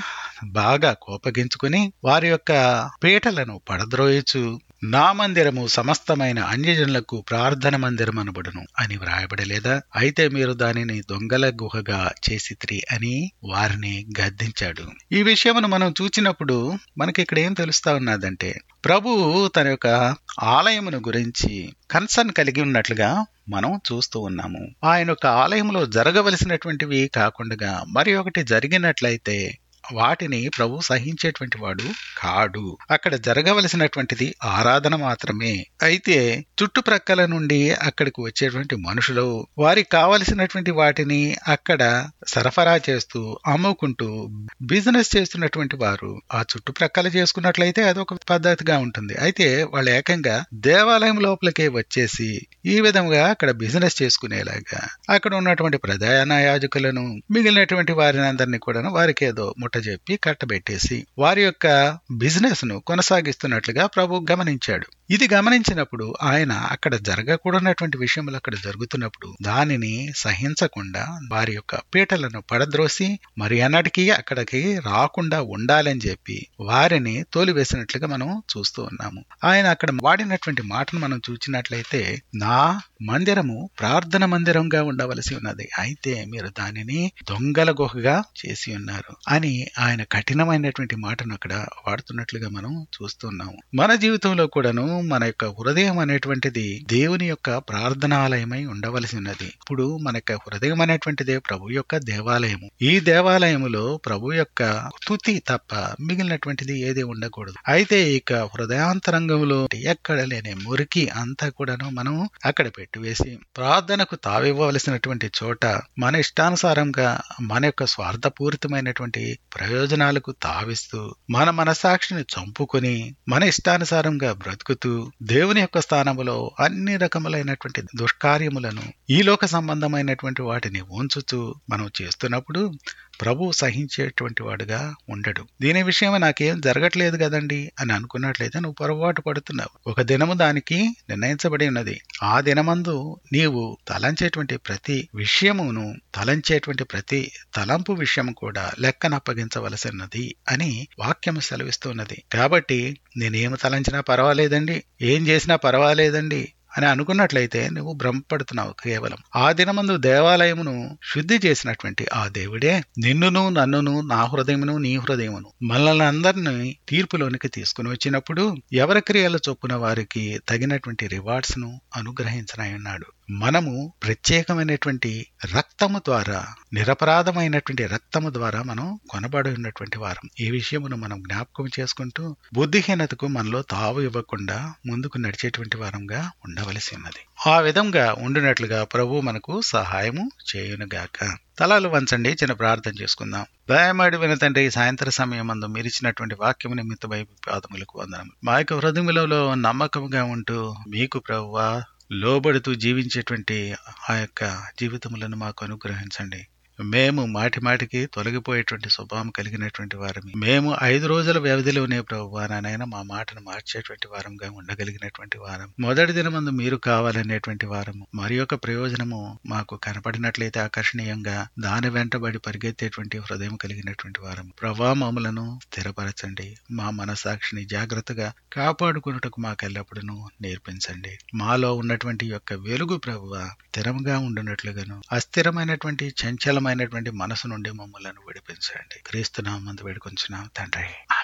[SPEAKER 1] బాగా కోపగించుకుని వారి యొక్క పీటలను పడద్రోయచు నా మందిరము సమస్తమైన అన్యజనులకు ప్రార్థన మందిరం అనబడును అని వ్రాయబడలేదా అయితే మీరు దానిని దొంగల గుహగా చేసిత్రి అని వారిని గద్దించాడు ఈ విషయమును మనం చూచినప్పుడు మనకి ఇక్కడ ఏం తెలుస్తా ఉన్నదంటే ప్రభు తన యొక్క ఆలయమును గురించి కన్సర్న్ కలిగి ఉన్నట్లుగా మనం చూస్తూ ఉన్నాము ఆయన యొక్క ఆలయంలో జరగవలసినటువంటివి కాకుండా మరి ఒకటి జరిగినట్లయితే వాటిని ప్రభు సహించేటువంటి వాడు కాడు అక్కడ జరగవలసినటువంటిది ఆరాధన మాత్రమే అయితే చుట్టుప్రక్కల నుండి అక్కడికి వచ్చేటువంటి మనుషులు వారికి కావలసినటువంటి వాటిని అక్కడ సరఫరా చేస్తూ అమ్ముకుంటూ బిజినెస్ చేస్తున్నటువంటి వారు ఆ చుట్టుప్రక్కల చేసుకున్నట్లయితే అదొక పద్ధతిగా ఉంటుంది అయితే వాళ్ళు ఏకంగా దేవాలయం లోపలికే వచ్చేసి ఈ విధంగా అక్కడ బిజినెస్ చేసుకునేలాగా అక్కడ ఉన్నటువంటి ప్రధాన యాజకులను మిగిలినటువంటి వారిని అందరినీ కూడా వారికి ఏదో ముట్ట చెప్పి కట్టబెట్టేసి వారి యొక్క బిజినెస్ ను కొనసాగిస్తున్నట్లుగా ప్రభు గమనించాడు ఇది గమనించినప్పుడు ఆయన అక్కడ జరగకూడనటువంటి విషయములు అక్కడ జరుగుతున్నప్పుడు దానిని సహించకుండా వారి యొక్క పీటలను పడద్రోసి మరి అన్నటికీ అక్కడికి రాకుండా ఉండాలని చెప్పి వారిని తోలివేసినట్లుగా మనం చూస్తూ ఉన్నాము ఆయన అక్కడ వాడినటువంటి మాటను మనం చూచినట్లయితే నా మందిరము ప్రార్థన మందిరంగా ఉండవలసి ఉన్నది అయితే మీరు దానిని దొంగల గుహగా చేసి ఉన్నారు అని ఆయన కఠినమైనటువంటి మాటను అక్కడ వాడుతున్నట్లుగా మనం చూస్తున్నాము మన జీవితంలో కూడాను మన యొక్క హృదయం అనేటువంటిది దేవుని యొక్క ప్రార్థనాలయమై ఉండవలసి ఉన్నది ఇప్పుడు మన యొక్క హృదయం అనేటువంటిదే ప్రభు యొక్క దేవాలయము ఈ దేవాలయములో ప్రభు యొక్క తుతి తప్ప మిగిలినటువంటిది ఏది ఉండకూడదు అయితే ఇక హృదయాంతరంగంలో ఎక్కడ లేని మురికి అంతా కూడాను మనం అక్కడ పెట్టివేసి ప్రార్థనకు తావివ్వవలసినటువంటి చోట మన ఇష్టానుసారంగా మన యొక్క స్వార్థపూరితమైనటువంటి ప్రయోజనాలకు తావిస్తూ మన మనసాక్షిని చంపుకొని మన ఇష్టానుసారంగా బ్రతుకుతూ దేవుని యొక్క స్థానములో అన్ని రకములైనటువంటి దుష్కార్యములను ఈ లోక సంబంధమైనటువంటి వాటిని ఉంచుతూ మనం చేస్తున్నప్పుడు ప్రభు సహించేటువంటి వాడుగా ఉండడు దీని విషయమే నాకేం జరగట్లేదు కదండి అని అనుకున్నట్లయితే నువ్వు పొరపాటు పడుతున్నావు ఒక దినము దానికి నిర్ణయించబడి ఉన్నది ఆ దినమందు నీవు తలంచేటువంటి ప్రతి విషయమును తలంచేటువంటి ప్రతి తలంపు విషయం కూడా లెక్కన అప్పగించవలసినది అని వాక్యం సెలవిస్తున్నది కాబట్టి నేనేమి తలంచినా పర్వాలేదండి ఏం చేసినా పర్వాలేదండి అని అనుకున్నట్లయితే నువ్వు భ్రమపడుతున్నావు కేవలం ఆ దినమందు దేవాలయమును శుద్ధి చేసినటువంటి ఆ దేవుడే నిన్నును నన్నును నా హృదయమును నీ హృదయమును మనల్ని అందరినీ తీర్పులోనికి తీసుకుని వచ్చినప్పుడు ఎవరి క్రియల చొప్పున వారికి తగినటువంటి రివార్డ్స్ ను అనుగ్రహించనన్నాడు మనము ప్రత్యేకమైనటువంటి రక్తము ద్వారా నిరపరాధమైనటువంటి రక్తము ద్వారా మనం కొనబడి ఉన్నటువంటి వారం ఈ విషయమును మనం జ్ఞాపకం చేసుకుంటూ బుద్ధిహీనతకు మనలో తావు ఇవ్వకుండా ముందుకు నడిచేటువంటి వారంగా ఉండవలసి ఉన్నది ఆ విధంగా ఉండినట్లుగా ప్రభు మనకు సహాయము చేయునుగాక తలాలు వంచండి చిన్న ప్రార్థన చేసుకుందాం దయమాడి విన తండ్రి సాయంత్ర సమయం అందు మీరు ఇచ్చినటువంటి వాక్యము నిమిత్తమై పాదములకు వందనం మా యొక్క హృదయములలో నమ్మకంగా ఉంటూ మీకు ప్రభువా లోబడుతూ జీవించేటువంటి ఆ యొక్క జీవితములను మాకు అనుగ్రహించండి మేము మాటి మాటికి తొలగిపోయేటువంటి స్వభావం కలిగినటువంటి వారమే మేము ఐదు రోజుల వ్యవధిలోనే ప్రభు నాయన మా మాటను మార్చేటువంటి వారంగా ఉండగలిగినటువంటి వారం మొదటి దినమందు మీరు కావాలనేటువంటి వారము మరి యొక్క ప్రయోజనము మాకు కనపడినట్లయితే ఆకర్షణీయంగా దాని వెంటబడి పరిగెత్తేటువంటి హృదయం కలిగినటువంటి వారం ప్రభా మమ్మలను స్థిరపరచండి మా మనసాక్షిని జాగ్రత్తగా కాపాడుకున్నటకు మాకెల్లప్పుడూ నేర్పించండి మాలో ఉన్నటువంటి యొక్క వెలుగు ప్రభువ స్థిరంగా ఉండునట్లుగాను అస్థిరమైనటువంటి చంచలమైనటువంటి మనసు నుండి మమ్మల్ని విడిపించండి క్రీస్తునామందు వేడుకొంచున్నాం తండ్రి